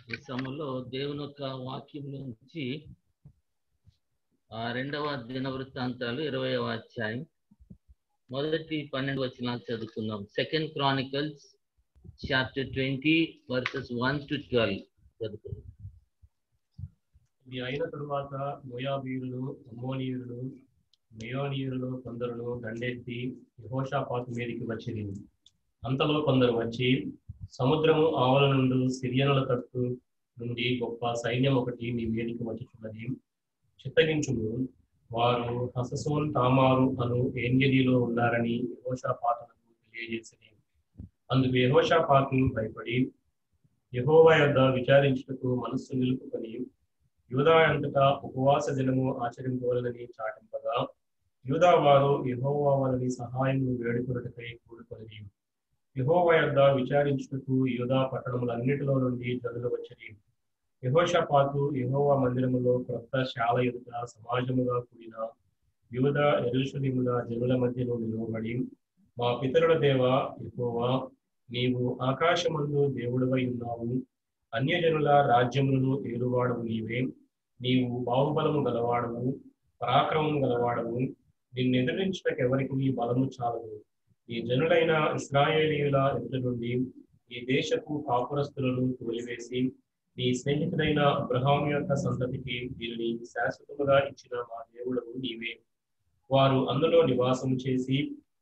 ఈ సమయంలో దేవుని యొక్క వాక్యంలో నుంచి ఆ రెండవ దిన వృత్తాంతాలు ఇరవయవ అధ్యాయం మొదటి పన్నెండు వచనాలు చదువుకుందాం second Chronicles chapter twenty verses one to twelve చదువుకుందాం ఇది అయిన తరువాత మోయాబీరులు అమ్మోనీయులు మెయోనీయులు కొందరును దండెత్తి యహోషాపాతు మీదికి వచ్చింది అంతలో కొందరు వచ్చి సముద్రము ఆవల నుండి సిరియనుల తట్టు నుండి గొప్ప సైన్యం ఒకటి నీ మీదికి వచ్చుచున్నది చిత్తగించుము వారు హససోన్ తామారు అను ఏన్యదిలో ఉన్నారని యహోషాపాతులకు తెలియజేసింది అందుకు యహోషాపాతు భయపడి యహోవా యొద్ద విచారించుటకు మనస్సు నిలుపుకొని యూదా అంతటా ఉపవాస దినము ఆచరింపవలనని చాటింపగా యూదా వారు యహోవా వారిని సహాయం వేడుకొనుటకై కూడుకొని యహోవా యొద్ద విచారించుటకు యూదా పట్టణములన్నిటిలో నుండి జనులు వచ్చిరి యహోషపాతు యహోవా మందిరములో క్రొత్త శాల ఎదుట సమాజముగా కూడిన యూద ఎరుషులిముల జనుల మధ్యలో నిలవబడి మా పితరుల దేవ యహోవా నీవు ఆకాశమందు దేవుడవై ఉన్నావు అన్యజనుల రాజ్యములను ఏలువాడవు నీవే నీవు బాహుబలము గలవాడవు పరాక్రమము గలవాడవు నిన్ను ఎదిరించడానికి ఎవరికి నీ బలము చాలదు ఈ జనులైన ఇస్రాయేలీయుల ఎదుట నుండి ఈ దేశపు కాపురస్తులను తోలివేసి నీ స్నేహితుడైన అబ్రహాం యొక్క సంతతికి వీరిని శాశ్వతముగా ఇచ్చిన మా దేవుడవు నీవే వారు అందులో నివాసం చేసి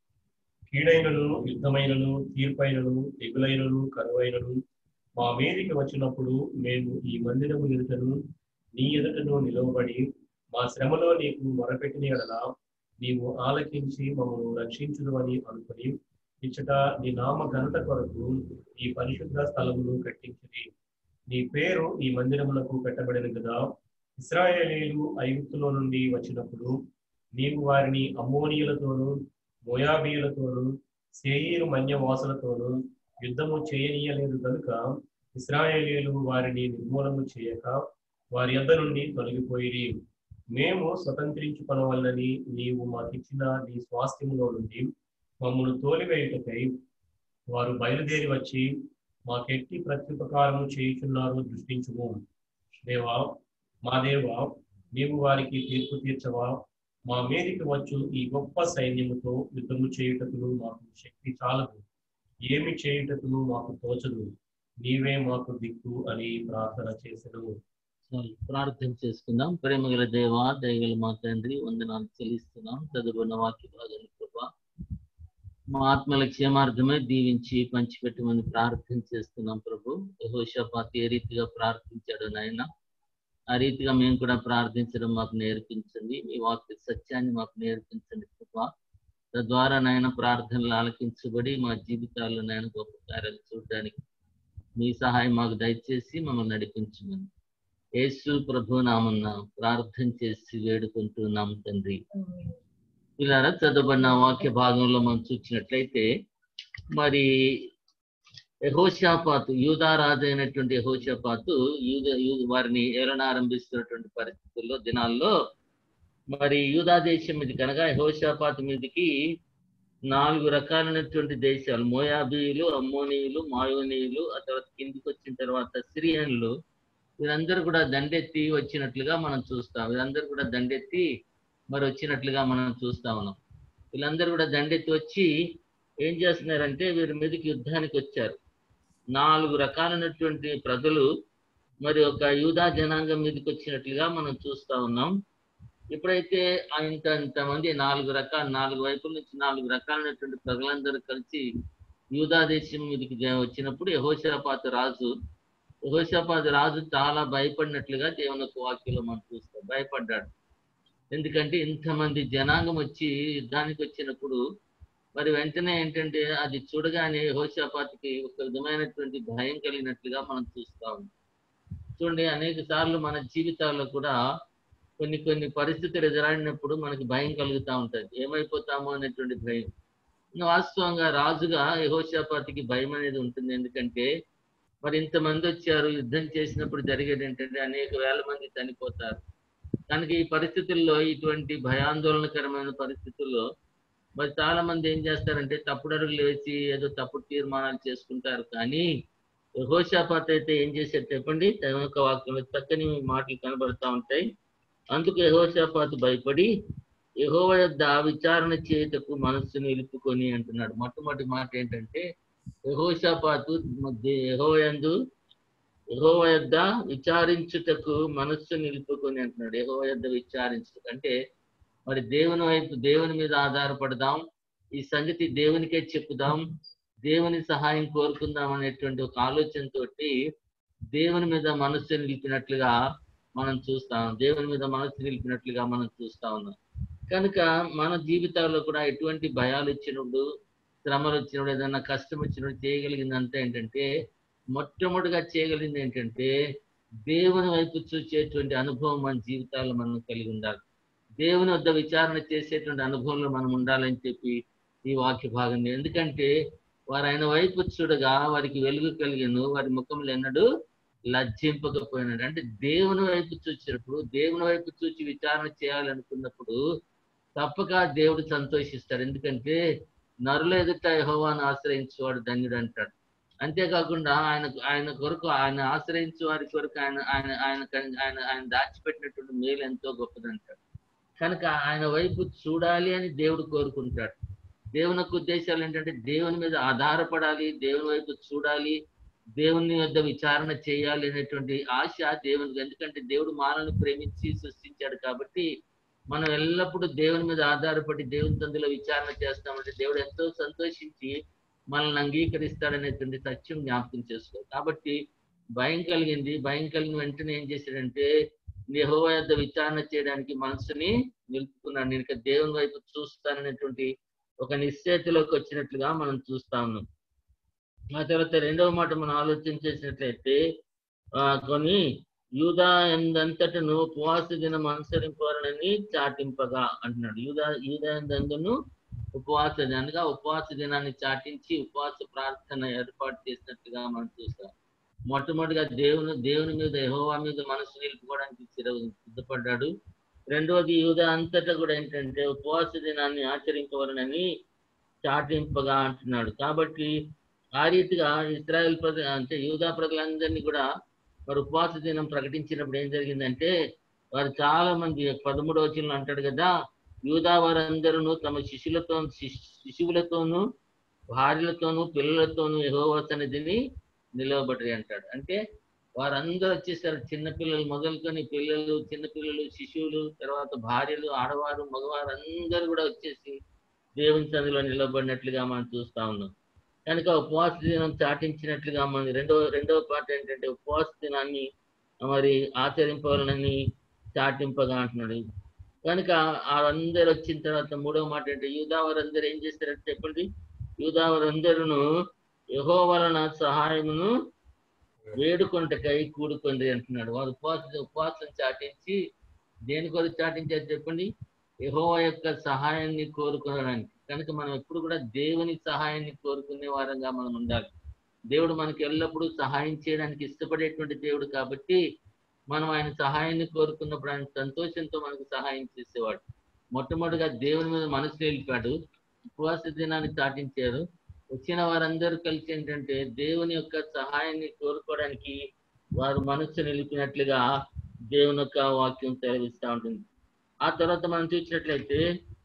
కీడైనను యుద్ధమైనను తీర్పైనను తెగులైనను కరువైనను మా మీదికి వచ్చినప్పుడు మేము ఈ మందిరము ఎదుటను నీ ఎదుటను నిలవబడి మా శ్రమలో నీకు మొరపెట్టిన ఎడల నీవు ఆలకించి మమ్మల్ని రక్షించుదు అని అనుకుని ఇచ్చట నీ నామ ఘనత కొరకు ఈ పరిశుద్ధ స్థలమును కట్టించింది నీ పేరు ఈ మందిరములకు పెట్టబడిన కదా ఇస్రాయేలీలు ఐగుప్తులో నుండి వచ్చినప్పుడు నీవు వారిని అమ్మోనియులతోనూ మోయాబీయులతోనూ సేయీరు మన్యవాసులతోనూ యుద్ధము చేయనీయలేదు కనుక ఇస్రాయేలీలు వారిని నిర్మూలము చేయక వారి యొద్ద నుండి తొలగిపోయి మేము స్వతంత్రించుకొనవలనని నీవు మాకిచ్చిన నీ స్వాస్థ్యములో నుండి మమ్మల్ని తోలివేయుటకై వారు బయలుదేరి వచ్చి మాకెట్టి ప్రత్యుపకారము చేయుచున్నారు దృష్టించుము దేవా మా దేవా నీవు వారికి తీర్పు తీర్చవా మా మీదికి వచ్చు ఈ గొప్ప సైన్యముతో యుద్ధము చేయుటకును మాకు శక్తి చాలదు ఏమి చేయుటకును మాకు తోచదు నీవే మాకు దిక్కు అని ప్రార్థన చేసను ప్రార్థన చేసుకుందాం ప్రేమగల దేవ దయగల మా తండ్రి వందనాలు చెల్లిస్తున్నాం చదువున్న వాక్య భాగాన్ని ప్రభా మా ఆత్మల క్షేమార్థమే దీవించి పంచిపెట్టమని ప్రార్థన చేస్తున్నాం ప్రభు యహోషపాతి ఏ రీతిగా ప్రార్థించాడు నాయన ఆ రీతిగా మేము కూడా ప్రార్థించడం మాకు నేర్పించండి మీ వాక్య సత్యాన్ని మాకు నేర్పించండి ప్రభా తద్వారా నాయన ప్రార్థనలు ఆలకించబడి మా జీవితాల్లో నాయన గొప్ప కార్యాలు చూడడానికి మీ సహాయం మాకు దయచేసి మమ్మల్ని నడిపించమని యేసు ప్రభు నామన్న ప్రార్థన చేసి వేడుకుంటున్నాం తండ్రి ఇలా చదవబడిన వాక్య భాగంలో మనం చూసినట్లయితే మరి యహోషాపాతు యూదా రాజు అయినటువంటి యహోషాపాతు యూద వారిని ఏలనారంభిస్తున్నటువంటి పరిస్థితుల్లో దినాల్లో మరి యూదా దేశం మీద కనుక యహోషాపాతు మీదకి నాలుగు రకాలైనటువంటి దేశాలు మోయాబీయులు అమ్మోనీయులు మాయోనీయులు ఆ తర్వాత కిందికి వచ్చిన తర్వాత సిరియన్లు వీరందరూ కూడా దండెత్తి వచ్చినట్లుగా మనం చూస్తాం వీరందరూ కూడా దండెత్తి మరి వచ్చినట్లుగా మనం చూస్తా ఉన్నాం వీళ్ళందరూ కూడా దండెత్తి వచ్చి ఏం చేస్తున్నారంటే వీరి మీదకి యుద్ధానికి వచ్చారు నాలుగు రకాలైనటువంటి ప్రజలు మరి ఒక యూదా జనాంగం మీదకి వచ్చినట్లుగా మనం చూస్తా ఉన్నాం ఎప్పుడైతే ఇంత ఇంతమంది నాలుగు రకాల నాలుగు వైపుల నుంచి నాలుగు రకాలైనటువంటి ప్రజలందరూ కలిసి యూదా దేశం మీదకి వచ్చినప్పుడు యహోషాపాత రాజు యహోషాపాత రాజు చాలా భయపడినట్లుగా దేవుని యొక్క వాక్యంలో మనం చూస్తాం భయపడ్డాడు ఎందుకంటే ఇంతమంది జనాంగం వచ్చి యుద్ధానికి వచ్చినప్పుడు మరి వెంటనే ఏంటంటే అది చూడగానే యహోషాపాతికి ఒక విధమైనటువంటి భయం కలిగినట్లుగా మనం చూస్తా ఉన్నాం చూడండి అనేక సార్లు మన జీవితాల్లో కూడా కొన్ని కొన్ని పరిస్థితులు ఎదురాడినప్పుడు మనకి భయం కలుగుతూ ఉంటుంది ఏమైపోతామో అనేటువంటి భయం వాస్తవంగా రాజుగా యహోషాపాతికి భయం అనేది ఉంటుంది ఎందుకంటే మరి ఇంతమంది వచ్చారు యుద్ధం చేసినప్పుడు జరిగేది ఏంటంటే అనేక వేల మంది చనిపోతారు కనుక ఈ పరిస్థితుల్లో ఇటువంటి భయాందోళనకరమైన పరిస్థితుల్లో మరి చాలా మంది ఏం చేస్తారంటే తప్పుడు అడుగులు వేసి ఏదో తప్పుడు తీర్మానాలు చేసుకుంటారు కానీ యెహోషాపాత్ అయితే ఏం చేశాడు చెప్పండి తన యొక్క వాక్యంలో చక్కని మాటలు కనబడతా ఉంటాయి అందుకు యెహోషాపాతు భయపడి యెహోవ యొద్ద విచారణ చేయుటకు మనస్సు నిలుపుకొని అంటున్నాడు మొట్టమొదటి మాట ఏంటంటే యెహోషాపాతు యెహోయందు యెహోవ యొద్ద విచారించుటకు మనస్సు నిలుపుకొని అంటున్నాడు యెహోవ యొద్ద విచారించుటకు అంటే మరి దేవుని వైపు దేవుని మీద ఆధారపడదాం ఈ సంగతి దేవునికే చెప్పుదాం దేవుని సహాయం కోరుకుందాం అనేటువంటి ఒక ఆలోచనతోటి దేవుని మీద మనస్సు నిలిపినట్లుగా మనం చూస్తాం దేవుని మీద మనస్సు నిలిపినట్లుగా మనం చూస్తా ఉన్నాం కనుక మన జీవితాల్లో కూడా ఎటువంటి భయాలు వచ్చినప్పుడు శ్రమలు వచ్చినప్పుడు ఏదైనా కష్టం వచ్చినప్పుడు చేయగలిగిందంతా ఏంటంటే మొట్టమొదటిగా చేయగలిగింది ఏంటంటే దేవుని వైపు చూసేటువంటి అనుభవం మన జీవితాల్లో మనం కలిగి ఉండాలి దేవుని వద్ద విచారణ చేసేటువంటి అనుభవంలో మనం ఉండాలని చెప్పి ఈ వాక్య భాగం ఎందుకంటే వారు ఆయన వైపు చూడగా వారికి వెలుగు కలిగిను వారి ముఖంలో ఎన్నడూ లజ్జింపకపోయినాడు అంటే దేవుని వైపు చూసినప్పుడు దేవుని వైపు చూసి విచారణ చేయాలనుకున్నప్పుడు తప్పక దేవుడు సంతోషిస్తాడు ఎందుకంటే నరుల ఎదుట యహోవాను ఆశ్రయించేవాడు ధన్యుడు అంటాడు అంతేకాకుండా ఆయన ఆయన కొరకు ఆయన ఆశ్రయించే వారి కొరకు ఆయన ఆయన ఆయన ఆయన ఆయన దాచిపెట్టినటువంటి మేలు ఎంతో గొప్పదంటాడు కనుక ఆయన వైపు చూడాలి అని దేవుడు కోరుకుంటాడు దేవుని యొక్క ఉద్దేశాలు ఏంటంటే దేవుని మీద ఆధారపడాలి దేవుని వైపు చూడాలి దేవుని వద్ద విచారణ చేయాలి అనేటువంటి ఆశ దేవునికి ఎందుకంటే దేవుడు మానవుని ప్రేమించి సృష్టించాడు కాబట్టి మనం ఎల్లప్పుడూ దేవుని మీద ఆధారపడి దేవుని తందులో విచారణ చేస్తామంటే దేవుడు ఎంతో సంతోషించి మనల్ని అంగీకరిస్తాడనేటువంటి సత్యం జ్ఞాపకం చేసుకో కాబట్టి భయం కలిగింది భయం కలిగిన వెంటనే ఏం చేశాడంటే యెహోవా యొద్ద విచారణ చేయడానికి మనసుని నిలుపుకున్నాడు నేను ఇక దేవుని వైపు చూస్తాననేటువంటి ఒక నిశ్చయితలోకి వచ్చినట్లుగా మనం చూస్తా ఉన్నాం ఆ తర్వాత రెండవ మాట మనం ఆలోచన చేసినట్లయితే ఆ కొన్ని యూదా ఎందంతటను ఉపవాస దినం అనుసరింపవారని చాటింపగా అంటున్నాడు యూదా యూదా ఎందందును ఉపవాస దినానికి ఆ ఉపవాస దినాన్ని చాటించి ఉపవాస ప్రార్థన ఏర్పాటు చేసినట్టుగా మనం చూస్తాం మొట్టమొదటిగా దేవుని దేవుని మీద యెహోవా మీద మనసు నిలుపుకోవడానికి సిద్ధపడ్డాడు రెండవది యూదా అంతటా కూడా ఏంటంటే ఉపవాస దినాన్ని ఆచరింపవలనని చాటింపగా అంటున్నాడు కాబట్టి ఆ రీతిగా ఇస్రాయల్ ప్రజ అంటే యూదా ప్రజలందరినీ కూడా వారు ఉపవాస దినం ప్రకటించినప్పుడు ఏం జరిగిందంటే వారు చాలా మంది పదమూడవ వచనంలో అంటాడు కదా యూదా వారందరూ తమ శిష్యులతో శిశువులతోనూ భార్యలతోనూ పిల్లలతోనూ యెహోవా సన్నిధిని నిలవబడి అంటాడు అంటే వారందరూ వచ్చేసారు చిన్నపిల్లలు మొదలుకొని పిల్లలు చిన్నపిల్లలు శిశువులు తర్వాత భార్యలు ఆడవారు మగవారు అందరూ కూడా వచ్చేసి దేవుని సన్నిధిలో నిలబడినట్లుగా మనం చూస్తా ఉన్నాం కనుక ఉపవాస దినం చాటించినట్లుగా మన రెండవ రెండవ పాట ఏంటంటే ఉపవాస దినాన్ని మరి ఆచరింపవాలని చాటింపగా అంటున్నాడు కనుక అందరు వచ్చిన తర్వాత మూడవ మాట అంటే యూదా వారందరూ ఏం చేస్తారంటే చెప్పండి యూదా వారందరూ యహో వలన సహాయమును వేడుకొంటకై కూడుకుంది అంటున్నాడు వారు ఉపవాస ఉపవాసం చాటించి దేని కొరకు చాటించారు చెప్పండి యహో యొక్క సహాయాన్ని కోరుకోవడానికి కనుక మనం ఎప్పుడు కూడా దేవుని సహాయాన్ని కోరుకునే వారంగా మనం ఉండాలి దేవుడు మనకి ఎల్లప్పుడూ సహాయం చేయడానికి ఇష్టపడేటువంటి దేవుడు కాబట్టి మనం ఆయన సహాయాన్ని కోరుకున్నప్పుడు ఆయన సంతోషంతో మనకు సహాయం చేసేవాడు మొట్టమొదటిగా దేవుని మీద మనసు నిలిపాడు ఉపవాస దినాన్ని చాటించారు వచ్చిన వారందరూ కలిసి ఏంటంటే దేవుని యొక్క సహాయాన్ని కోరుకోవడానికి వారు మనస్సు నిలిపినట్లుగా దేవుని యొక్క వాక్యం తెలివిస్తూ ఉంటుంది ఆ తర్వాత మనం చూసినట్లయితే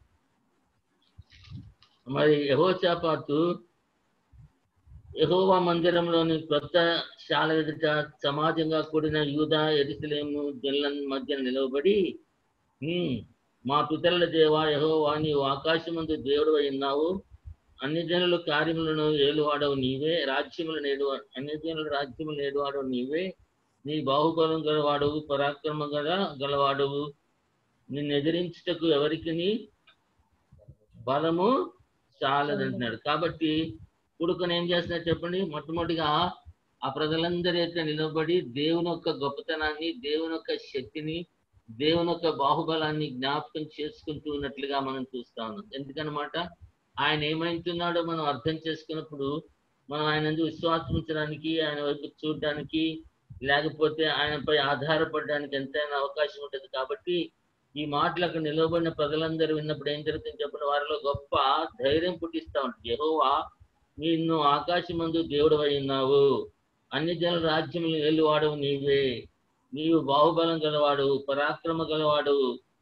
మరి యహోచాపాతు యహోవా మందిరంలోని కొత్త శాల ఎదుట సమాజంగా కూడిన యూదా ఎరుసలేము జన్ల మధ్య నిలవబడి "ఉమ్, మా పితరుల దేవా యహోవా నీవు ఆకాశమందు దేవుడు ఉన్నావు అన్ని జనుల కార్యములను ఏలువాడవు నీవే రాజ్యములు నేడు అన్ని జనుల రాజ్యములు నేడువాడవు నీవే నీ బాహుబలం గలవాడవు పరాక్రమ గల గలవాడవు నిన్ను ఎదిరించుటకు ఎవరికి బలము చాలదంటున్నాడు కాబట్టి కొడుకుని ఏం చేస్తున్నారు చెప్పండి మొట్టమొదటిగా ఆ ప్రజలందరి యొక్క నిలబడి దేవుని యొక్క గొప్పతనాన్ని దేవుని యొక్క శక్తిని దేవుని యొక్క బాహుబలాన్ని జ్ఞాపకం చేసుకుంటూ ఉన్నట్లుగా మనం చూస్తా ఉన్నాం ఎందుకనమాట ఆయన ఏమైతున్నాడో మనం అర్థం చేసుకున్నప్పుడు మనం ఆయన యందు విశ్వాసం ఉంచడానికి ఆయన వైపు చూడడానికి లేకపోతే ఆయనపై ఆధారపడడానికి ఎంతైనా అవకాశం ఉంటుంది కాబట్టి ఈ మాటలు అక్కడ నిలవబడిన ప్రజలందరూ విన్నప్పుడు ఏం జరుగుతుంది చెప్పిన వారిలో గొప్ప ధైర్యం పుట్టిస్తా ఉంటుంది యెహోవా నిన్ను ఆకాశమందు దేవుడు ఉన్నావు అన్ని జనుల రాజ్యములు ఏలువాడు నీవే నీవు బాహుబలం గలవాడు పరాక్రమ గలవాడు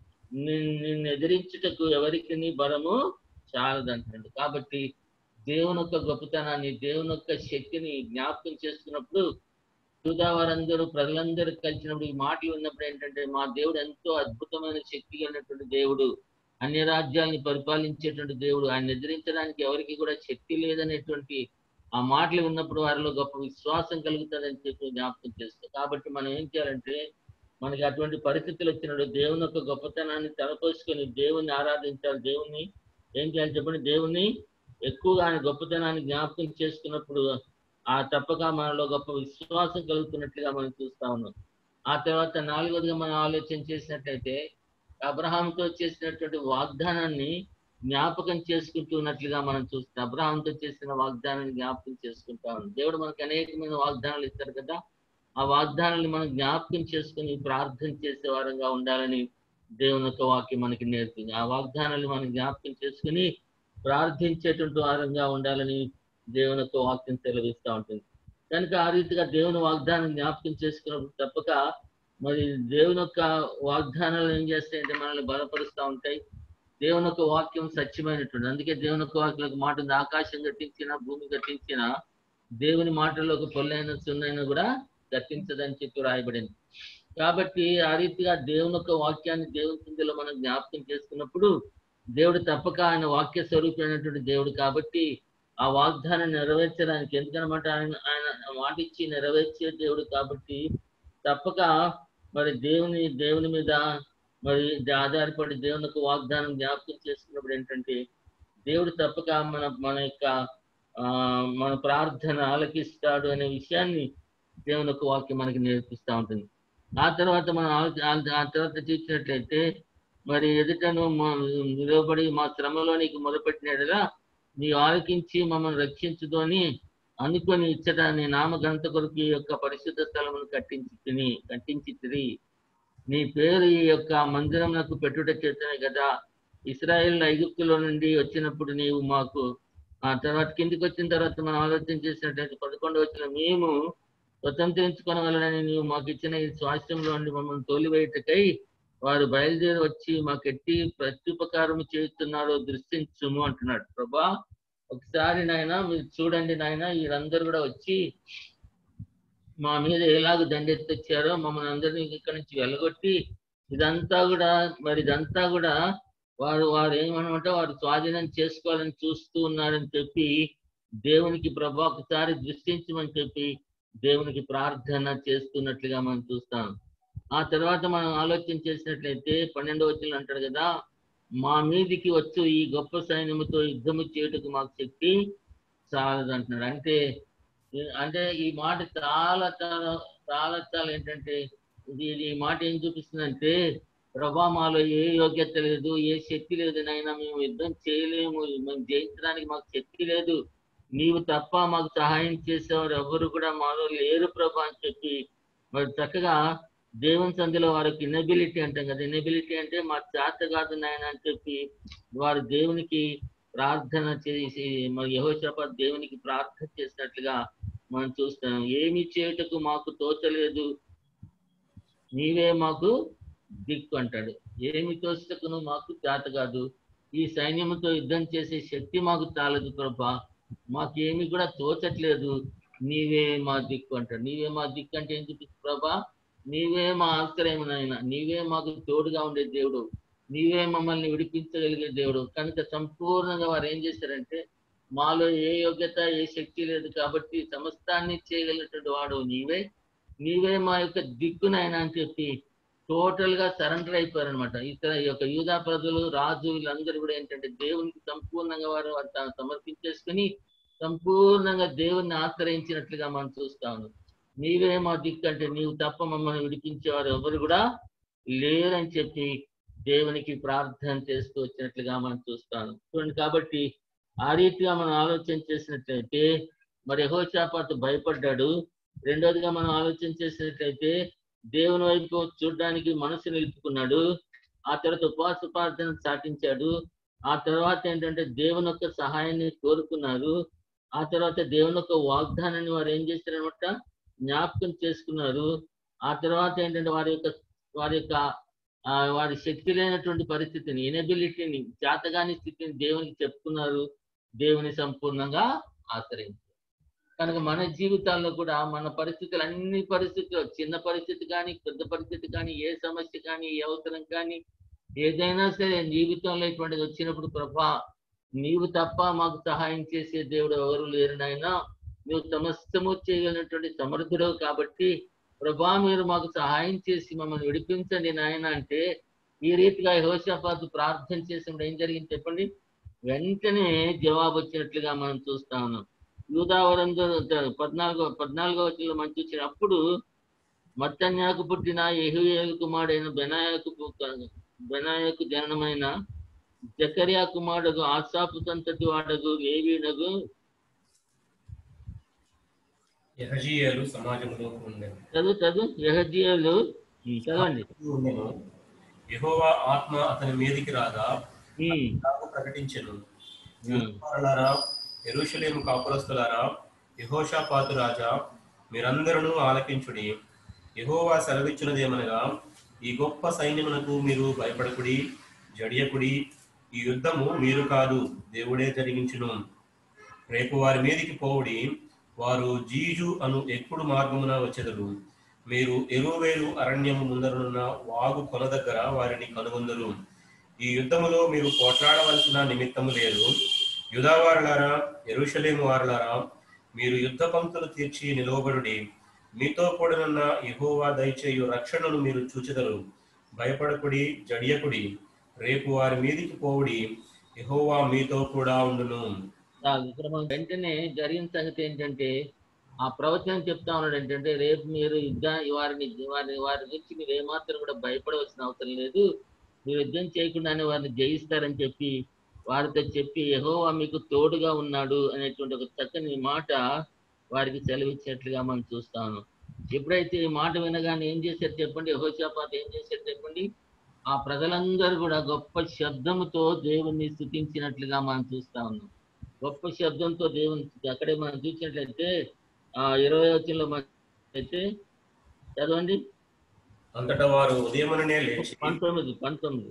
నిన్- నిన్ను ఎదిరించుటకు ఎవరికి నీ బలము చాలదంటాడు కాబట్టి దేవుని యొక్క గొప్పతనాన్ని దేవుని యొక్క శక్తిని జ్ఞాపకం చేసుకున్నప్పుడు యూదా వారందరూ ప్రజలందరూ కలిసినప్పుడు ఈ మాటలు విన్నప్పుడు ఏంటంటే మా దేవుడు ఎంతో అద్భుతమైన శక్తి కలిగినటువంటి దేవుడు అన్ని రాజ్యాల్ని పరిపాలించేటువంటి దేవుడు ఆయన ఎదిరించడానికి ఎవరికి కూడా శక్తి లేదనేటువంటి ఆ మాటలు విన్నప్పుడు వారిలో గొప్ప విశ్వాసం కలుగుతుందని చెప్పి జ్ఞాపకం చేస్తాం కాబట్టి మనం ఏం చేయాలంటే మనకి అటువంటి పరిస్థితులు వచ్చినప్పుడు దేవుని యొక్క గొప్పతనాన్ని తలపోసుకొని దేవుని ఆరాధించాలి దేవుని ఏం చేయాలి చెప్పండి దేవుని ఎక్కువగా ఆయన గొప్పతనాన్ని జ్ఞాపకం చేసుకున్నప్పుడు ఆ తప్పక మనలో గొప్ప విశ్వాసం కలుగుతున్నట్లుగా మనం చూస్తా ఉన్నాం ఆ తర్వాత నాలుగోదిగా మనం ఆలోచన చేసినట్లయితే అబ్రహాంతో చేసినటువంటి వాగ్దానాన్ని జ్ఞాపకం చేసుకుంటున్నట్లుగా మనం చూస్తాం అబ్రహాంతో చేసిన వాగ్దానాన్ని జ్ఞాపకం చేసుకుంటా ఉన్నాం దేవుడు మనకు అనేకమైన వాగ్దానాలు ఇస్తారు కదా ఆ వాగ్దానాన్ని మనం జ్ఞాపకం చేసుకుని ప్రార్థన చేసే వారంగా ఉండాలని దేవుని యొక్క వాక్యం మనకి నేర్పింది ఆ వాగ్దానాన్ని మనం జ్ఞాపకం చేసుకుని ప్రార్థించేటువంటి వారంగా ఉండాలని దేవుని యొక్క వాక్యం సెలవిస్తూ ఉంటుంది కనుక ఆ రీతిగా దేవుని వాగ్దానం జ్ఞాపకం చేసుకున్నప్పుడు తప్పక మరి దేవుని యొక్క వాగ్దానాలు ఏం చేస్తాయంటే మనల్ని బలపరుస్తూ ఉంటాయి దేవుని యొక్క వాక్యం సత్యమైనటువంటి అందుకే దేవుని యొక్క వాక్యం ఒక మాట ఉంది ఆకాశం గట్టించిన భూమి గట్టించిన దేవుని మాటల్లో ఒక పొల్లైన సున్నైనా కూడా గట్టించదని చెప్పి రాయబడింది కాబట్టి ఆ రీతిగా దేవుని యొక్క వాక్యాన్ని దేవుని కిందలో మనం జ్ఞాపకం చేసుకున్నప్పుడు దేవుడు తప్పక ఆయన వాక్య స్వరూపమైనటువంటి దేవుడు కాబట్టి ఆ వాగ్దానం నెరవేర్చడానికి ఎందుకనమాట ఆయన ఆయన మాట ఇచ్చి నెరవేర్చే దేవుడు కాబట్టి తప్పక మరి దేవుని దేవుని మీద మరి ఆధారపడి దేవుని యొక్క వాగ్దానం జ్ఞాపకం చేసుకున్నప్పుడు ఏంటంటే దేవుడు తప్పక మన మన యొక్క ఆ మన ప్రార్థన ఆలకిస్తాడు అనే విషయాన్ని దేవుని యొక్క వాక్యం మనకి నేర్పిస్తూ ఉంటుంది ఆ తర్వాత మనం ఆలోచ- ఆ- ఆ తర్వాత చూసినట్లయితే మరి ఎదుటను మా- నిలబడి మా శ్రమలో నీకు మొదలుపెట్టినలా నీ ఆలకించి మమ్మల్ని రక్షించుదు అని అనుకొని ఇచ్చట నీ నామఘనత కొరకు ఈ యొక్క పరిశుద్ధ స్థలమును కట్టించి తిని కట్టించి తిరి నీ పేరు ఈ యొక్క మందిరమునకు పెట్టుట చేతనే కదా ఇస్రాయేల్ ఐగుప్తులో నుండి వచ్చినప్పుడు నీవు మాకు ఆ తర్వాత కిందికి వచ్చిన తర్వాత మనం ఆలోచన చేసినట్లయితే పదకొండు వచ్చిన మేము స్వతంత్రించుకోవాలని నీవు మాకు ఇచ్చిన ఈ స్వాస్థ్యంలో నుండి మమ్మల్ని తోలివేయుటకై వారు బయలుదేరి వచ్చి మాకు ఎట్టి ప్రత్యుపకారం చేస్తున్నారో దృష్టించుము అంటున్నాడు ప్రభా ఒకసారి నాయన మీరు చూడండి నాయన వీరందరూ కూడా వచ్చి మా మీద ఎలాగ దండెత్తొచ్చారో మమ్మల్ని అందరినీ ఇక్కడి నుంచి వెళ్ళగొట్టి ఇదంతా కూడా మరి ఇదంతా కూడా వారు వారు ఏమనమాట వారు స్వాధీనం చేసుకోవాలని చూస్తూ ఉన్నారని చెప్పి దేవునికి ప్రభా ఒకసారి దృష్టించమని చెప్పి దేవునికి ప్రార్థన చేస్తున్నట్లుగా మనం చూస్తాం ఆ తర్వాత మనం ఆలోచన చేసినట్లయితే పన్నెండవ వచ్చిన అంటాడు కదా మా మీదికి వచ్చు ఈ గొప్ప సైన్యముతో యుద్ధము చేయుటకు మాకు శక్తి చాలదు అంటున్నాడు అంటే అంటే ఈ మాట చాలా చాలా చాలా చాలా ఏంటంటే ఇది ఇది ఈ మాట ఏం చూపిస్తుందంటే ప్రభా మాలో ఏ యోగ్యత లేదు ఏ శక్తి లేదు నైనా మేము యుద్ధం చేయలేము మేము జయించడానికి మాకు శక్తి లేదు నీవు తప్ప మాకు సహాయం చేసేవారు ఎవరు కూడా మాలో లేరు ప్రభా అని చెప్పి మరి చక్కగా దేవుని సంధిలో వారికి ఇనబిలిటీ అంటాం కదా ఇనబిలిటీ అంటే మా చేత కాదు నాయన అని చెప్పి వారు దేవునికి ప్రార్థన చేసి మరి యహోషాపాత్ దేవునికి ప్రార్థన చేసినట్లుగా మనం చూస్తాం ఏమి చేయుటకు మాకు తోచలేదు నీవే మాకు దిక్కు అంటాడు ఏమి తోచటకును మాకు చేత కాదు ఈ సైన్యముతో యుద్ధం చేసే శక్తి మాకు చాలదు ప్రభా మాకేమి కూడా తోచట్లేదు నీవే మా దిక్కు అంటాడు నీవే మా దిక్కు అంటే ఏం చూపిస్తుంది ప్రభా నీవే మా ఆశ్రయం నాయన నీవే మాకు తోడుగా ఉండే దేవుడు నీవే మమ్మల్ని విడిపించగలిగే దేవుడు కనుక సంపూర్ణంగా వారు ఏం చేశారంటే మాలో ఏ యోగ్యత ఏ శక్తి లేదు కాబట్టి సమస్తాన్ని చేయగలిగినటువంటి వాడు నీవే నీవే మా యొక్క దిక్కునైనా అని చెప్పి టోటల్ గా సరెండర్ అయిపోయారు అనమాట ఇక్కడ ఈ యొక్క యూదా ప్రజలు రాజు వీళ్ళందరూ కూడా ఏంటంటే దేవునికి సంపూర్ణంగా వారు వారు తాను సమర్పించేసుకుని సంపూర్ణంగా దేవుణ్ణి ఆశ్రయించినట్లుగా మనం చూస్తా ఉన్నాం నీవే మా దిక్కు అంటే నీవు తప్ప మమ్మల్ని విడిపించేవారు ఎవరు కూడా లేరని చెప్పి దేవునికి ప్రార్థన చేస్తూ వచ్చినట్లుగా మనం చూస్తాను చూడండి కాబట్టి ఆ రీతిగా మనం ఆలోచన చేసినట్లయితే మరి యెహోషాపాతు భయపడ్డాడు రెండోదిగా మనం ఆలోచన చేసినట్లయితే దేవుని వైపు చూడడానికి మనసు నిలుపుకున్నాడు ఆ తర్వాత ఉపవాస ప్రార్థన సాటించాడు ఆ తర్వాత ఏంటంటే దేవుని యొక్క సహాయాన్ని కోరుకున్నారు ఆ తర్వాత దేవుని యొక్క వాగ్దానాన్ని వారు ఏం చేశారనమాట జ్ఞాపకం చేసుకున్నారు ఆ తర్వాత ఏంటంటే వారి యొక్క వారి యొక్క ఆ, వారి శక్తి లేనటువంటి పరిస్థితిని ఇనబిలిటీని చేతగాని స్థితిని దేవునికి చెప్పుకున్నారు దేవుని సంపూర్ణంగా ఆశ్రయించారు కనుక మన జీవితాల్లో కూడా మన పరిస్థితులు అన్ని పరిస్థితులు చిన్న పరిస్థితి కానీ పెద్ద పరిస్థితి కానీ ఏ సమస్య కానీ ఏ అవసరం కానీ ఏదైనా సరే జీవితంలో ఇటువంటిది వచ్చినప్పుడు ప్రభా నీవు తప్ప మాకు సహాయం చేసే దేవుడు ఎవరు లేరు నాయనా నువ్వు సమస్తము చేయగలిగినటువంటి సమర్థుడవు కాబట్టి ప్రభా మీరు మాకు సహాయం చేసి మమ్మల్ని విడిపించండి నాయన అంటే ఈ రీతిగా యెహోషాపాతు ప్రార్థన చేసినప్పుడు ఏం జరిగింది చెప్పండి వెంటనే జవాబు వచ్చినట్లుగా మనం చూస్తా ఉన్నాం యూదావరం పద్నాలుగో పద్నాలుగో వచ్చిన మనం చూసిన అప్పుడు మత్తన్యాకు పుట్టిన యెహూయేలు కుమారుడైన బెనాయకు పు- బెనాయకు జననమైన జకర్యా కుమారుడు ఆసాపు సంతతి వాడగు లేవీనగు యహజీయేలు సమాజంలో ఉండెను చదువు చదువు యహజీయులు చదవండి ఉండెను యెహోవా ఆత్మ అతని మీదికి రాగా ఉమ్, ఇలాగ ప్రకటించెను ఉమ్, యూదావారులారా యెరూషలేము కాపురస్తులారా యెహోషాపాతు రాజా మీరందరూ ఆలకించుడి యెహోవా సెలవిచ్చినదేమనగా ఈ గొప్ప సైన్యమునకు మీరు భయపడకుడి జడియకుడి ఈ యుద్ధము మీరు కాదు దేవుడే జరిగించును రేపు వారి మీదికి పోవుడి వారు జీజు అను ఎక్కుడు మార్గమున వచ్చెదరు మీరు ఎరువేలు అరణ్యము ముందరనున్న వాగు కొన దగ్గర వారిని కనుగొందరు ఈ యుద్ధములో మీరు పోట్లాడవలసిన నిమిత్తము లేదు యుధావారులారా ఎరుషలేము వారులారా మీరు యుద్ధ పంక్తులు తీర్చి నిలవబడుడి మీతో కూడనున్న యెహోవా దయచేయు రక్షణను మీరు చూచెదరు భయపడకుడి జడియకుడి రేపు వారి మీదికి పోవుడి యెహోవా మీతో కూడా ఉండును చాలు. ఇక్కడ మనం వెంటనే జరిగిన సంగతి ఏంటంటే ఆ ప్రవచనం చెప్తా ఉన్నాడు ఏంటంటే రేపు మీరు యుద్ధ వారిని వారిని వారి గురించి మీరు ఏమాత్రం కూడా భయపడవలసిన అవసరం లేదు మీరు యుద్ధం చేయకుండానే వారిని జయిస్తారని చెప్పి వారితో చెప్పి యెహోవా మీకు తోడుగా ఉన్నాడు అనేటువంటి ఒక చక్కని మాట వారికి సెలవిచ్చినట్లుగా మనం చూస్తాను ఎప్పుడైతే ఈ మాట వినగానే ఏం చేశారు చెప్పండి యహోషాపాత్ ఏం చేశారు చెప్పండి ఆ ప్రజలందరూ కూడా గొప్ప శబ్దముతో దేవుణ్ణి స్థుతించినట్లుగా మనం చూస్తా ఉన్నాం గొప్ప శబ్దంతో దేవుని అక్కడే మనం చూసినట్లయితే ఆ ఇరవై వచ్చిన మనం అయితే చదవండి అంతటా వారు ఉదయముననే లేచి పంతొమ్మిది పంతొమ్మిది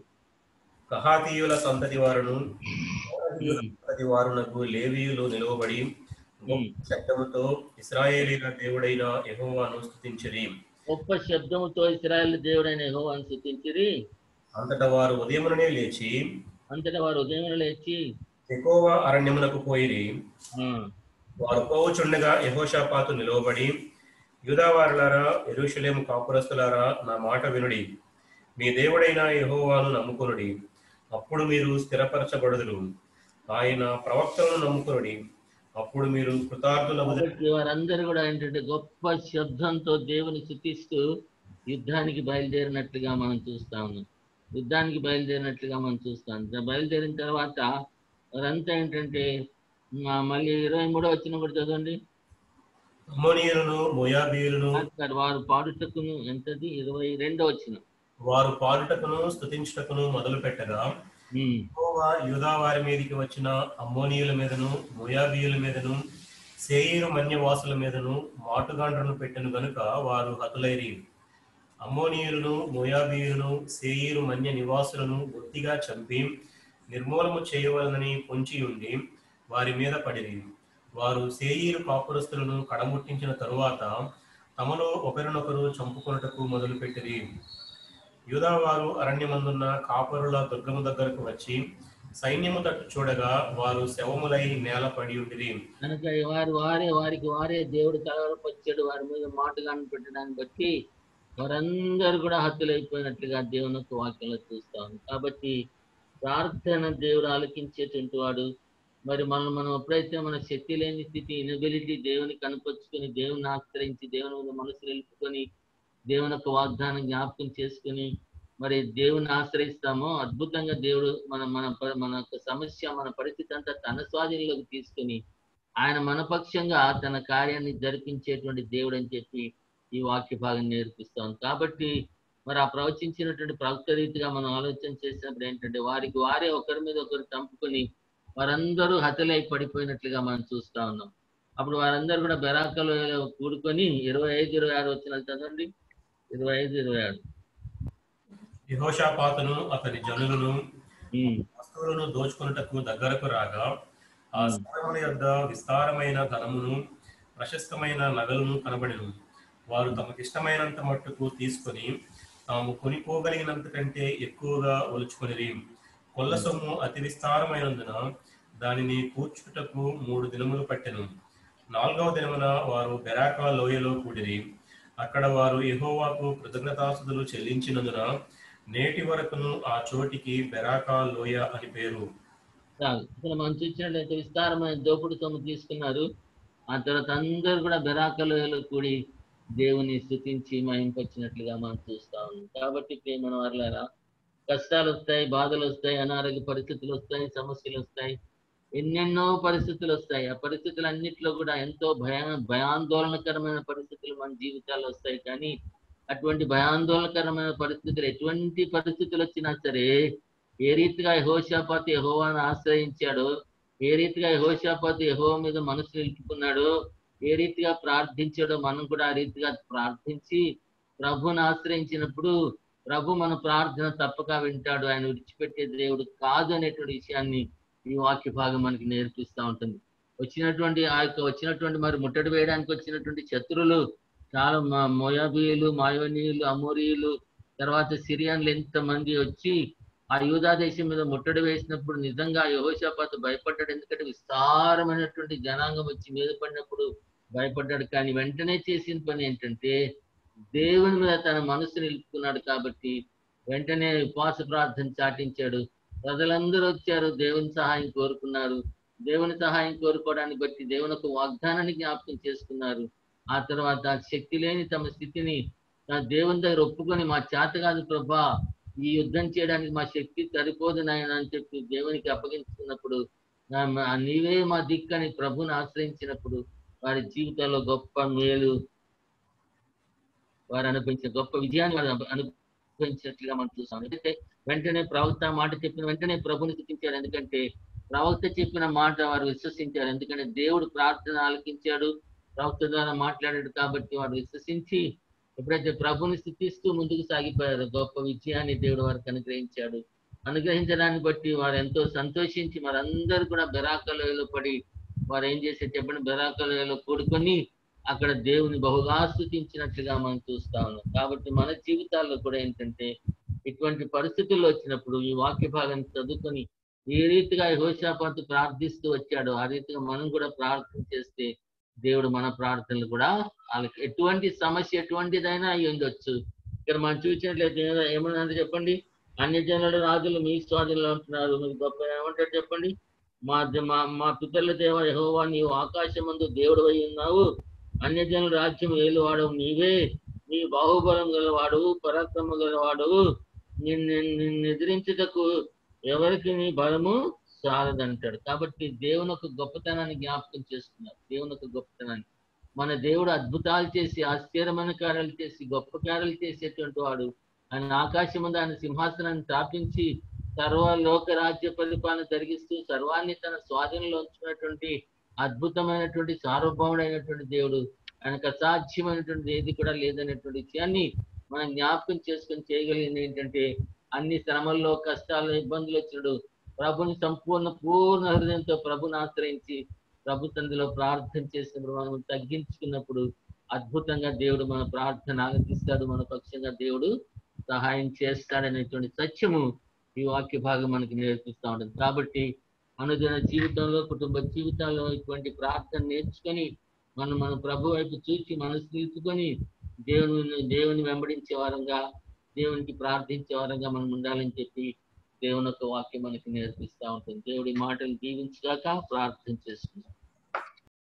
కహాతీయుల సంతతి వారును కహాతీయుల సంతతి వారునకు లేవీయులు నిలువబడి గొప్ప శబ్దముతో ఇస్రాయేలీల దేవుడైన యెహోవాను స్తుతించిరి గొప్ప శబ్దముతో ఇస్రాయల్ దేవుడైన యెహోవాను స్థుతించిరి అంతటా వారు ఉదయముననే లేచి అంతటా వారు ఉదయం లేచి ఎక్కువ అరణ్యమునకు పోయిరి ఆ, వారు పోవుచుండగా యెహోషాపాతు నిలువబడి యూదావారులారా ఎరుషలేము కాపురస్తులారా నా మాట వినుడి మీ దేవుడైన యెహోవాను నమ్ముకొనుడి అప్పుడు మీరు స్థిరపరచబడుదురు ఆయన ప్రవక్తలను నమ్ముకొనుడి అప్పుడు మీరు కృతార్థులవుదురు కాబట్టి వారందరూ కూడా ఏంటంటే గొప్ప శబ్దంతో దేవుని స్థుతిస్తూ యుద్ధానికి బయలుదేరినట్లుగా మనం చూస్తా ఉన్నాం యుద్ధానికి బయలుదేరినట్లుగా మనం చూస్తాం ద- బయలుదేరిన తర్వాత వారంతా ఏంటంటే మా- మళ్ళీ ఇరవై మూడో వచ్చిన కూడా చదవండి అమ్మోనీయులను మోయాబీయులను సార్ వారు పాడుటకును ఎంతది ఇరవై రెండో వచ్చిన వారు పాడుటకును స్తుతించుటకును మొదలు పెట్టగా యెహోవా యూదా వారి మీదికి వచ్చిన అమ్మోనీయుల మీదను మోయాబీయుల మీదను సేయిరు మన్యవాసుల మీదను మాటుగాండ్రను పెట్టెను గనుక వారు హతులైరి అమ్మోనీయులను మోయాబీయులను సేయిరు మన్య నివాసులను బొత్తిగా చంపి నిర్మూలము చేయవలనని పొంచి ఉండి వారి మీద పడిరి వారు సేయిరు కాపురస్తులను కడముట్టించిన తరువాత తమలో ఒకరినొకరు చంపుకొనుటకు మొదలుపెట్టిరి యూదావారు అరణ్యమందున్న కాపరుల దుర్గము దగ్గరకు వచ్చి సైన్యము తట్టు చూడగా వారు శవములై నేల పడి ఉండిరి కనుక వారు వారే వారికి వారే దేవుడు కలవరపరిచాడు వారి మీద మాటగాను పెట్టడాన్ని బట్టి వారందరూ కూడా హత్యలైపోయినట్లుగా దేవుని యొక్క వాక్యంలో చూస్తాం కాబట్టి ప్రార్థన దేవుడు ఆలకించేటువంటి వాడు మరి మనం మనం ఎప్పుడైతే మన శక్తి లేని స్థితి ఇనబిలిటీ దేవుని కనపరుచుకొని దేవుని ఆశ్రయించి దేవుని మీద మనసు నిలుపుకొని దేవుని యొక్క వాగ్దానం జ్ఞాపకం చేసుకుని మరి దేవుని ఆశ్రయిస్తామో అద్భుతంగా దేవుడు మన మన ప- మన యొక్క సమస్య మన పరిస్థితి అంతా తన స్వాధీనంలోకి తీసుకొని ఆయన మన పక్షంగా తన కార్యాన్ని జరిపించేటువంటి దేవుడు అని చెప్పి ఈ వాక్య భాగం నేర్పిస్తాం కాబట్టి మరి ఆ ప్రవచించినటువంటి ప్రవక్త రీతిగా మనం ఆలోచన చేసినప్పుడు ఏంటంటే వారికి వారే ఒకరి మీద ఒకరు చంపుకొని వారందరూ హతలై పడిపోయినట్లుగా మనం చూస్తా ఉన్నాం అప్పుడు వారందరూ కూడా బెరాకలో కూడుకొని ఇరవై ఐదు ఇరవై ఆరు వచ్చిన చదవండి ఇరవై ఐదు ఇరవై ఆరు యెహోషాపాతును అతని జనులను ఉమ్, వస్తువులను దోచుకొనుటకు దగ్గరకు రాగా ఆ స్థలముల యొద్ద విస్తారమైన ధనమును ప్రశస్తమైన నగలును కనబడెను వారు తమకిష్టమైనంత మట్టుకు తీసుకొని తాము కొనిపోగలిగినంత కంటే ఎక్కువగా ఒలుచుకొనిరి కొల్ల సొమ్ము అతి విస్తారమైనందున దానిని కూర్చుటకు మూడు దినములు పట్టెను నాలుగవ దినమున వారు బెరాకా లోయలో కూడిరి అక్కడ వారు యెహోవాకు కృతజ్ఞతాస్తుతులు చెల్లించినందున నేటి వరకును ఆ చోటికి బెరాకా లోయ అని పేరు చాలు ఇక్కడ మనం చూసినట్లయితే విస్తారమైన దోపుడు సొమ్ము తీసుకున్నారు ఆ తర్వాత అందరూ కూడా బెరాకలో కూడి దేవుని స్థుతించి మహింపచ్చినట్లుగా మనం చూస్తా ఉన్నాం కాబట్టి ప్రేమ వారులారా కష్టాలు వస్తాయి బాధలు వస్తాయి అనారోగ్య పరిస్థితులు వస్తాయి సమస్యలు వస్తాయి ఎన్నెన్నో పరిస్థితులు వస్తాయి ఆ పరిస్థితులన్నింటిలో కూడా ఎంతో భయా భయాందోళనకరమైన పరిస్థితులు మన జీవితాల్లో వస్తాయి కానీ అటువంటి భయాందోళనకరమైన పరిస్థితులు ఎటువంటి పరిస్థితులు వచ్చినా సరే ఏ రీతిగా యహోషాపాతి యహోవాను ఆశ్రయించాడో ఏ రీతిగా యహోషాపాతి యహోవ మీద మనసు నిలుపుకున్నాడో ఏ రీతిగా ప్రార్థించాడో మనం కూడా ఆ రీతిగా ప్రార్థించి ప్రభుని ఆశ్రయించినప్పుడు ప్రభు మన ప్రార్థన తప్పక వింటాడు ఆయన విడిచిపెట్టే దేవుడు కాదు అనేటువంటి విషయాన్ని ఈ వాక్య భాగం మనకి నేర్పిస్తూ ఉంటుంది వచ్చినటువంటి ఆ యొక్క వచ్చినటువంటి మరి ముట్టడి వేయడానికి వచ్చినటువంటి శత్రులు చాలా మా- మోయాబీయులు మాయోనీయులు అమోరీయులు తర్వాత సిరియాన్లు ఎంతమంది వచ్చి ఆ యూదా దేశం మీద ముట్టడి వేసినప్పుడు నిజంగా యహోషాపాతు భయపడ్డాడు ఎందుకంటే విస్తారమైనటువంటి జనాంగం వచ్చి మీద పడినప్పుడు భయపడ్డాడు కానీ వెంటనే చేసిన పని ఏంటంటే దేవుని మీద తన మనసు నిలుపుకున్నాడు కాబట్టి వెంటనే ఉపవాస ప్రార్థన చాటించాడు ప్రజలందరూ వచ్చారు దేవుని సహాయం కోరుకున్నారు దేవుని సహాయం కోరుకోవడాన్ని బట్టి దేవుని ఒక వాగ్దానాన్ని జ్ఞాపకం చేసుకున్నారు ఆ తర్వాత శక్తి లేని తమ స్థితిని నా దేవుని దగ్గర ఒప్పుకొని మా చేత కాదు ప్రభా ఈ యుద్ధం చేయడానికి మా శక్తి సరిపోదు నాయన అని చెప్పి దేవునికి అప్పగించుకున్నప్పుడు నా- మా- నీవే మా దిక్కని ప్రభుని ఆశ్రయించినప్పుడు వారి జీవితాల్లో గొప్ప మేలు వారు అనుభవించిన గొప్ప విజయాన్ని వారు అను- అనుభవించినట్లుగా మనం చూస్తాం ఎందుకంటే వెంటనే ప్రవక్త మాట చెప్పిన వెంటనే ప్రభుని స్థుతించారు ఎందుకంటే ప్రవక్త చెప్పిన మాట వారు విశ్వసించారు ఎందుకంటే దేవుడు ప్రార్థన ఆలకించాడు ప్రవక్త ద్వారా మాట్లాడాడు కాబట్టి వారు విశ్వసించి ఎప్పుడైతే ప్రభుని స్థుతిస్తూ ముందుకు సాగిపోయారు గొప్ప విజయాన్ని దేవుడు వారికి అనుగ్రహించాడు అనుగ్రహించడాన్ని బట్టి వారు ఎంతో సంతోషించి వారందరూ కూడా బెరాకలోయలో పడి వారు ఏం చేసే చెప్పండి బెరాకలోయలో కూడుకొని అక్కడ దేవుని బహుగా స్థుతించినట్లుగా మనం చూస్తా ఉన్నాం కాబట్టి మన జీవితాల్లో కూడా ఏంటంటే ఇటువంటి పరిస్థితుల్లో వచ్చినప్పుడు ఈ వాక్య భాగాన్ని చదువుకొని ఏ రీతిగా యెహోషాపాతు ప్రార్థిస్తూ వచ్చాడో ఆ రీతిగా మనం కూడా ప్రార్థన చేస్తే దేవుడు మన ప్రార్థనలు కూడా వాళ్ళకి ఎటువంటి సమస్య ఎటువంటిదైనా అయి ఉండొచ్చు ఇక్కడ మనం చూసినట్లయితే ఏమ- ఏమన్నారు చెప్పండి అన్ని జనుల రాజులు మీ స్వాధీనంలో ఉంటున్నారు మీరు గొప్ప ఏమంటారు చెప్పండి మా మా మా పితరుల దేవ యహోవా నీవు ఆకాశమందు దేవుడు అయి ఉన్నావు అన్య జనుల రాజ్యం ఏలువాడు నీవే నీ బాహుబలం గలవాడు పరాక్రమ గలవాడు నిన్ను నిన్ను ఎదిరించుటకు ఎవరికి నీ బలము చాలదంటాడు కాబట్టి దేవుని ఒక గొప్పతనాన్ని జ్ఞాపకం చేస్తున్నారు దేవుని ఒక గొప్పతనాన్ని మన దేవుడు అద్భుతాలు చేసి ఆశ్చర్యమైన కార్యాలు చేసి గొప్ప కార్యాలు చేసేటువంటి వాడు ఆయన ఆకాశం ముందు ఆయన సింహాసనాన్ని స్థాపించి సర్వ లోక రాజ్య పరిపాలన జరిగిస్తూ సర్వాన్ని తన స్వాధీనంలో ఉంచుకున్నటువంటి అద్భుతమైనటువంటి సార్వభౌముడైనటువంటి దేవుడు ఆయనకు అసాధ్యమైనటువంటి ఏది కూడా లేదనేటువంటి విషయాన్ని మనం జ్ఞాపకం చేసుకొని చేయగలిగింది ఏంటంటే అన్ని శ్రమల్లో కష్టాలు ఇబ్బందులు వచ్చినప్పుడు ప్రభుని సంపూర్ణ పూర్ణ హృదయంతో ప్రభుని ఆశ్రయించి ప్రభు తండ్రిలో ప్రార్థన చేసినప్పుడు మనం తగ్గించుకున్నప్పుడు అద్భుతంగా దేవుడు మన ప్రార్థన ఆలకిస్తాడు మన పక్షంగా దేవుడు సహాయం చేస్తాడనేటువంటి సత్యము ఈ వాక్య భాగం మనకి నేర్పిస్తూ ఉంటుంది కాబట్టి అనుదిన జీవితంలో కుటుంబ జీవితాల్లో ఇటువంటి ప్రార్థన నేర్చుకొని మనం మన ప్రభు వైపు చూసి మనసు నిలుచుకొని దేవుని దేవుని వెంబడించే వారంగా దేవునికి ప్రార్థించే వారంగా మనం ఉండాలని చెప్పి దేవుని యొక్క వాక్యం మనకి నేర్పిస్తూ ఉంటుంది దేవుడి మాటలు దీవించగాక ప్రార్థన చేసుకుందాం